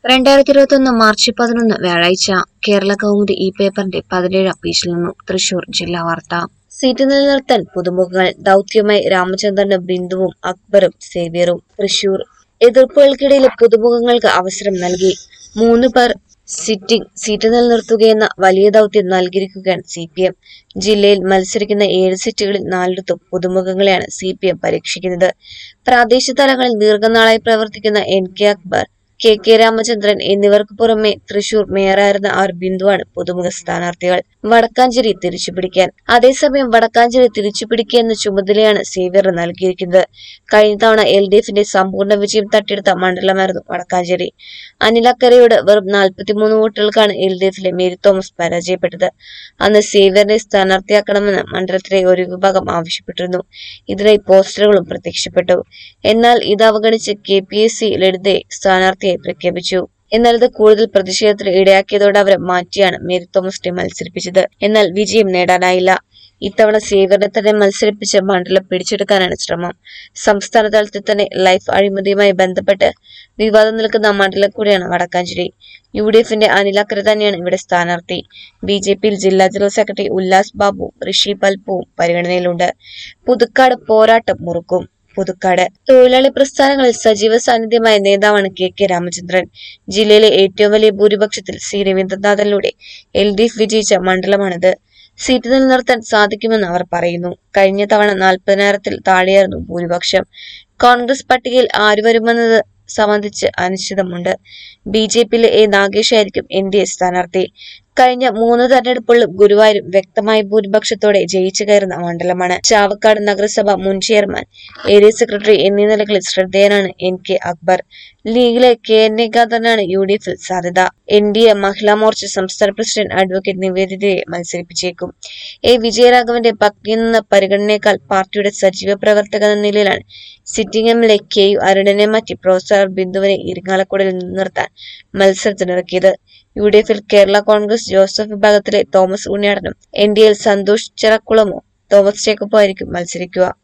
രണ്ടായിരത്തി ഇരുപത്തൊന്ന് മാർച്ച് പതിനൊന്ന് വ്യാഴാഴ്ച കേരള കൗമുദി ഈ പേപ്പറിന്റെ പതിനേഴാം പേജിൽ നിന്നും തൃശൂർ ജില്ലാ വാർത്ത സീറ്റ് നിലനിർത്താൻ പുതുമുഖങ്ങൾ ദൗത്യമായി രാമചന്ദ്രനും ബിന്ദുവും അക്ബറും സേവ്യറും തൃശൂർ എതിർപ്പുകൾക്കിടയിൽ പുതുമുഖങ്ങൾക്ക് അവസരം നൽകി മൂന്ന് പേർ സിറ്റിംഗ് സീറ്റ് നിലനിർത്തുകയെന്ന വലിയ ദൗത്യം നൽകിയിരിക്കുകയാണ് സി പി എം ജില്ലയിൽ മത്സരിക്കുന്ന ഏഴ് സീറ്റുകളിൽ നാലിടത്തും പുതുമുഖങ്ങളെയാണ് സി പി എം പരീക്ഷിക്കുന്നത് പ്രാദേശിക തലങ്ങളിൽ ദീർഘനാളായി പ്രവർത്തിക്കുന്ന N K Akbar K K Ramachandran എന്നിവർക്ക് പുറമെ തൃശൂർ മേയറായിരുന്ന ആർ ബിന്ദുവാണ് പുതുമുഖ സ്ഥാനാർത്ഥികൾ വടക്കാഞ്ചേരി തിരിച്ചുപിടിക്കാൻ അതേസമയം വടക്കാഞ്ചേരി തിരിച്ചുപിടിക്കുക എന്ന ചുമതലയാണ് സേവ്യർ നൽകിയിരിക്കുന്നത് കഴിഞ്ഞ തവണ എൽ ഡി എഫിന്റെ സമ്പൂർണ്ണ വിജയം തട്ടിയെടുത്ത മണ്ഡലമായിരുന്നു വടക്കാഞ്ചേരി അനിലക്കരയോട് വെറും നാൽപ്പത്തിമൂന്ന് വോട്ടുകൾക്കാണ് എൽ ഡി എഫിലെ മേരി തോമസ് പരാജയപ്പെട്ടത് അന്ന് സേവ്യറിനെ സ്ഥാനാർത്ഥിയാക്കണമെന്ന് മണ്ഡലത്തിലെ ഒരു വിഭാഗം ആവശ്യപ്പെട്ടിരുന്നു ഇതിനായി പോസ്റ്ററുകളും പ്രത്യക്ഷപ്പെട്ടു എന്നാൽ ഇത് അവഗണിച്ച് കെ പി എസ് സി ലളിതയെ സ്ഥാനാർത്ഥിയായി പ്രഖ്യാപിച്ചു എന്നാൽ ഇത് കൂടുതൽ പ്രതിഷേധത്തിന് ഇടയാക്കിയതോടെ അവരെ മാറ്റിയാണ് മേരി തോമസിനെ മത്സരിപ്പിച്ചത് എന്നാൽ വിജയം നേടാനായില്ല ഇത്തവണ സേവ്യറിനെ തന്നെ മത്സരിപ്പിച്ച് മണ്ഡലം പിടിച്ചെടുക്കാനാണ് ശ്രമം സംസ്ഥാന തലത്തിൽ തന്നെ ലൈഫ് അഴിമതിയുമായി ബന്ധപ്പെട്ട് വിവാദം നിൽക്കുന്ന മണ്ഡലം കൂടിയാണ് വടക്കാഞ്ചേരി യു ഡി എഫിന്റെ അനിലക്കര തന്നെയാണ് ഇവിടെ സ്ഥാനാർത്ഥി ബി ജെ പിയിൽ ജില്ലാ ജനറൽ സെക്രട്ടറി ഉല്ലാസ് ബാബു ഋഷി പൽപ്പുവും പരിഗണനയിലുണ്ട് പുതുക്കാട് പോരാട്ടം മുറുക്കും പുതുക്കാട് തൊഴിലാളി പ്രസ്ഥാനങ്ങളിൽ സജീവ സാന്നിധ്യമായ നേതാവാണ് കെ കെ രാമചന്ദ്രൻ ജില്ലയിലെ ഏറ്റവും വലിയ ഭൂരിപക്ഷത്തിൽ സി രവീന്ദ്രനാഥനിലൂടെ എൽ ഡി എഫ് വിജയിച്ച മണ്ഡലമാണിത് സീറ്റ് നിലനിർത്താൻ സാധിക്കുമെന്ന് അവർ പറയുന്നു കഴിഞ്ഞ തവണ നാൽപ്പതിനായിരത്തിൽ താഴെയായിരുന്നു ഭൂരിപക്ഷം കോൺഗ്രസ് പട്ടികയിൽ ആര് വരുമെന്നത് സംബന്ധിച്ച് അനിശ്ചിതമുണ്ട് ബി ജെ പിയിലെ എ നാഗേഷ് ആയിരിക്കും എൻ ഡി എ സ്ഥാനാർത്ഥി കഴിഞ്ഞ മൂന്ന് തെരഞ്ഞെടുപ്പുകളിലും ഗുരുവായൂരും വ്യക്തമായ ഭൂരിപക്ഷത്തോടെ ജയിച്ചു കയറുന്ന മണ്ഡലമാണ് ചാവക്കാട് നഗരസഭ മുൻ ചെയർമാൻ ഏരിയ സെക്രട്ടറി എന്നീ നിലകളിൽ ശ്രദ്ധേയനാണ് എൻ കെ അക്ബർ ലീഗിലെ കെ എൻ എ ഖാദറിനാണ് യു ഡി എഫിൽ സാധ്യത N D A Mahila Morcha സംസ്ഥാന പ്രസിഡന്റ് അഡ്വക്കേറ്റ് നിവേദിതയെ മത്സരിപ്പിച്ചേക്കും എ വിജയരാഘവന്റെ പത്നി എന്ന പരിഗണനയേക്കാൾ പാർട്ടിയുടെ സജീവ പ്രവർത്തക എന്ന നിലയിലാണ് sitting M L A K U അരുണനെ മാറ്റി പ്രൊഫസർ ബിന്ദുവിനെ ഇരിങ്ങാലക്കുടയിൽ നിർത്താൻ മത്സരത്തിനിറക്കിയത് യു ഡി എഫിൽ കേരള കോൺഗ്രസ് ജോസഫ് വിഭാഗത്തിലെ തോമസ് ഉണ്ണിയാടനും എൻ ഡി എൽ സന്തോഷ് ചിറക്കുളമോ തോമസ് ജേക്കബോ ആയിരിക്കും മത്സരിക്കുക